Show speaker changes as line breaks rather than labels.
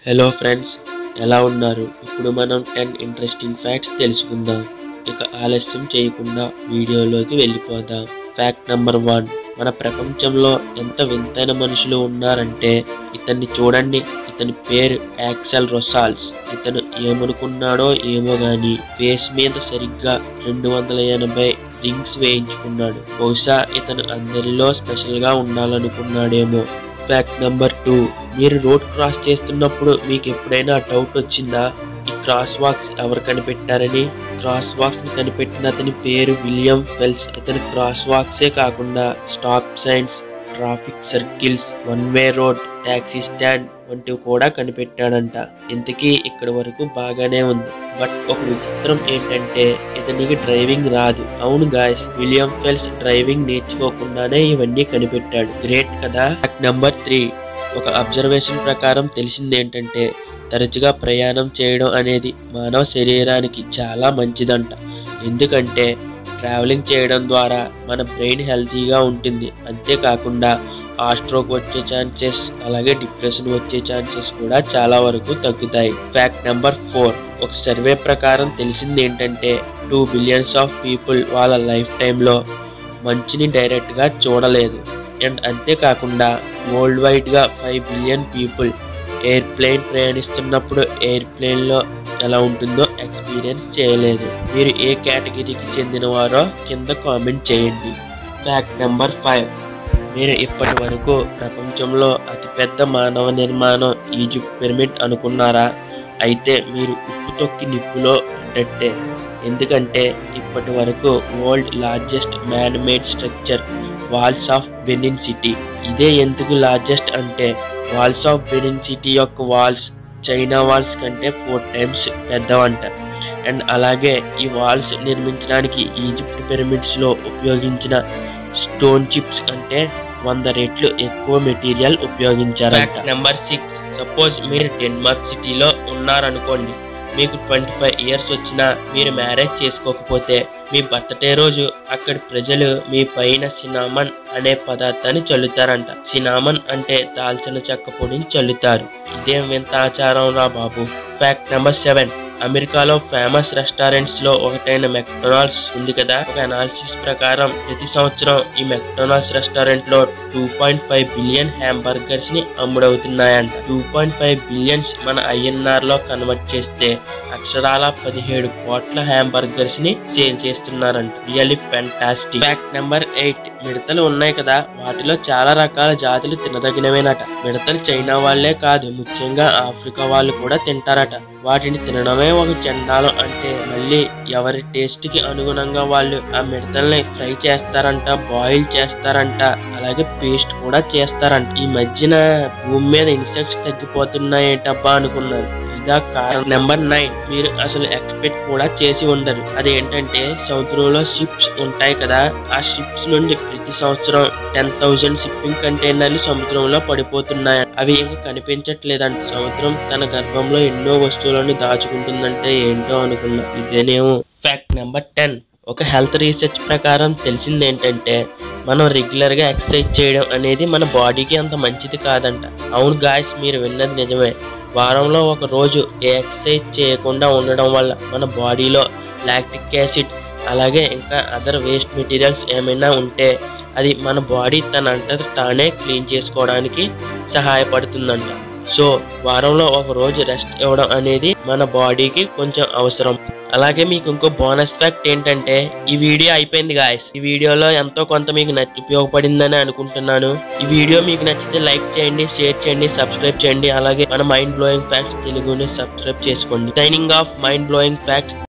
hello friends ఎలా ఉన్నారు ఇప్పుడు మనం టెన్ ఇంట్రెస్టింగ్ ఫ్యాక్ట్స్ తెలుసుకుందాం ఇక ఆలస్యం చేయకుండా వీడియోలోకి వెళ్ళిపోదాం ఫ్యాక్ట్ నెంబర్ వన్ మన ప్రపంచంలో ఎంత వింతైన మనుషులు ఉన్నారంటే ఇతన్ని చూడండి ఇతని పేరు యాక్సెల్ రొసాల్స్ ఇతను ఏమనుకున్నాడో ఏమో గాని ఫేస్ మీద సరిగ్గా రెండు వందల ఎనభై రింగ్స్ వేయించుకున్నాడు బహుశా ఇతను అందరిలో స్పెషల్ గా ఉండాలనుకున్నాడేమో ఫ్యాక్ట్ నెంబర్ టూ మీరు రోడ్ క్రాస్ చేస్తున్నప్పుడు మీకు ఎప్పుడైనా డౌట్ వచ్చిందా ఈ క్రాస్ వాక్స్ ఎవరు కనిపెట్టారని క్రాస్ వాక్స్ ని కనిపెట్టిన అతని పేరు విలియం ఫెల్స్ ఇతను క్రాస్ వాక్సే కాకుండా stop signs traffic circles one way road taxi stand వంటివి కూడా కనిపెట్టాడంట ఇంతకీ ఇక్కడి వరకు బాగానే ఉంది బట్ ఒక విచిత్రం ఏంటంటే ఇతనికి డ్రైవింగ్ రాదు అవును గాయస్ విలియం ఫెల్స్ డ్రైవింగ్ నేర్చుకోకుండానే ఇవన్నీ కనిపెట్టాడు గ్రేట్ కదా నెంబర్ త్రీ ఒక అబ్జర్వేషన్ ప్రకారం తెలిసింది ఏంటంటే తరచుగా ప్రయాణం చేయడం అనేది మానవ శరీరానికి చాలా మంచిదంట ఎందుకంటే ట్రావెలింగ్ చేయడం ద్వారా మన బ్రెయిన్ హెల్తీగా ఉంటుంది అంతేకాకుండా ఆ స్ట్రోక్ వచ్చే ఛాన్సెస్ అలాగే డిప్రెషన్ వచ్చే ఛాన్సెస్ కూడా చాలా వరకు తగ్గుతాయి ఫ్యాక్ట్ నెంబర్ ఫోర్ ఒక సర్వే ప్రకారం తెలిసింది ఏంటంటే టూ బిలియన్స్ ఆఫ్ పీపుల్ వాళ్ళ లైఫ్ టైంలో మంచిని డైరెక్ట్గా చూడలేదు అండ్ అంతేకాకుండా వరల్డ్ వైడ్గా five billion people airplane ప్రయాణిస్తున్నప్పుడు ఎయిర్ ప్లేన్లో ఎలా ఉంటుందో ఎక్స్పీరియన్స్ చేయలేదు మీరు ఏ కేటగిరీకి చెందినవారో కింద కామెంట్ చేయండి ఫ్యాక్ట్ నెంబర్ ఫైవ్ మీరు ఇప్పటి వరకు ప్రపంచంలో అతిపెద్ద మానవ నిర్మాణం ఈజిప్ట్ పిరమిడ్ అనుకున్నారా అయితే మీరు ఉప్పు తొక్కి నిప్పులో పడ్డట్టే ఎందుకంటే ఇప్పటి వరకు world largest man made structure walls of Benin city ఇదే ఎందుకు లార్జెస్ట్ అంటే వాల్స్ ఆఫ్ బెనిన్ సిటీ యొక్క వాల్స్ చైనా వాల్స్ కంటే ఫోర్ టైమ్స్ పెద్దవంట అండ్ అలాగే ఈ వాల్స్ నిర్మించడానికి ఈజిప్ట్ పిరమిడ్స్ లో ఉపయోగించిన స్టోన్ చిప్స్ కంటే వంద రెట్లు ఎక్కువ మెటీరియల్ ఉపయోగించారు నెంబర్ సిక్స్ సపోజ్ మీరు డెన్మార్క్ సిటీలో ఉన్నారనుకోండి మీకు ట్వంటీ ఫైవ్ ఇయర్స్ వచ్చినా మీరు మ్యారేజ్ చేసుకోకపోతే మీ బర్త్డే రోజు అక్కడి ప్రజలు మీ పైన సినామన్ అనే పదార్థాన్ని చల్లుతారంట సినామన్ అంటే దాల్చిన చెక్క పొడిని చల్లుతారు ఇదేం వింత ఆచారం రా బాబు ఫ్యాక్ట్ నెంబర్ సెవెన్ అమెరికాలో ఫేమస్ రెస్టారెంట్స్ లో ఒకటైన మెక్డొనాల్డ్స్ ఉంది కదా ఒక అనాలిసిస్ ప్రకారం ప్రతి సంవత్సరం ఈ మెక్డొనాల్డ్స్ రెస్టారెంట్ లో two point five billion hamburgers ని అమ్ముడవుతున్నాయంట టూ పాయింట్ ఫైవ్ బిలియన్స్ మన ఐఎన్ఆర్ లో కన్వర్ట్ చేస్తే అక్షరాల పదిహేడు కోట్ల హ్యాంబర్గర్స్ ని సేల్ చేస్తున్నారంట really fantastic fact number eight మిడతలు ఉన్నాయి కదా వాటిలో చాలా రకాల జాతులు తినదగినవేనట మిడతలు చైనా వాళ్ళే కాదు ముఖ్యంగా ఆఫ్రికా వాళ్ళు కూడా తింటారట వాటిని తినడమే ఒక చండాలం అంటే మళ్ళీ ఎవరి టేస్ట్ కి అనుగుణంగా వాళ్ళు ఆ మిడతల్ని ఫ్రై చేస్తారంట బాయిల్ చేస్తారంట అలాగే పేస్ట్ కూడా చేస్తారంట ఈ మధ్యన భూమి మీద ఇన్సెక్ట్స్ తగ్గిపోతున్నాయేంటబ్బా అనుకున్నారు ఇదా కారణం నెంబర్ నైన్ మీరు అసలు ఎక్స్పెక్ట్ కూడా చేసి ఉండరు అదేంటంటే సముద్రంలో షిప్స్ ఉంటాయి కదా ఆ షిప్స్ నుండి ప్రతి సంవత్సరం టెన్ థౌజండ్ షిప్పింగ్ కంటైనర్లు సముద్రంలో పడిపోతున్నాయి అవి ఇంకా కనిపించట్లేదంట సముద్రం తన గర్భంలో ఎన్నో వస్తువులను దాచుకుంటుందంటే ఏంటో అనుకున్నా ఇదేనేమో ఫ్యాక్ట్ నెంబర్ టెన్ ఒక హెల్త్ రీసెర్చ్ ప్రకారం తెలిసింది ఏంటంటే మనం రెగ్యులర్ గా ఎక్సర్సైజ్ చేయడం అనేది మన బాడీకి అంత మంచిది కాదంట అవును గాయస్ మీరు విన్నది నిజమే వారంలో ఒక రోజు ఏ ఎక్సర్సైజ్ చేయకుండా ఉండడం వల్ల మన బాడీలో లాక్టిక్ యాసిడ్ అలాగే ఇంకా అదర్ వేస్ట్ మెటీరియల్స్ ఏమైనా ఉంటే అది మన బాడీ తన అంతట తానే క్లీన్ చేసుకోవడానికి సహాయపడుతుందంట సో వారంలో ఒక రోజు రెస్ట్ ఇవ్వడం అనేది మన బాడీకి కొంచెం అవసరం అలాగే మీకు ఇంకో బోనస్ ఫ్యాక్ట్ ఏంటంటే ఈ వీడియో అయిపోయింది గాయస్ ఈ వీడియోలో ఎంతో కొంత మీకు నచ్చి ఉపయోగపడిందని అనుకుంటున్నాను ఈ వీడియో మీకు నచ్చితే లైక్ చేయండి షేర్ చేయండి సబ్స్క్రైబ్ చేయండి అలాగే మన మైండ్ బ్లోయింగ్ ఫ్యాక్ట్స్ తెలుగుని సబ్స్క్రైబ్ చేసుకోండి signing off mind blowing facts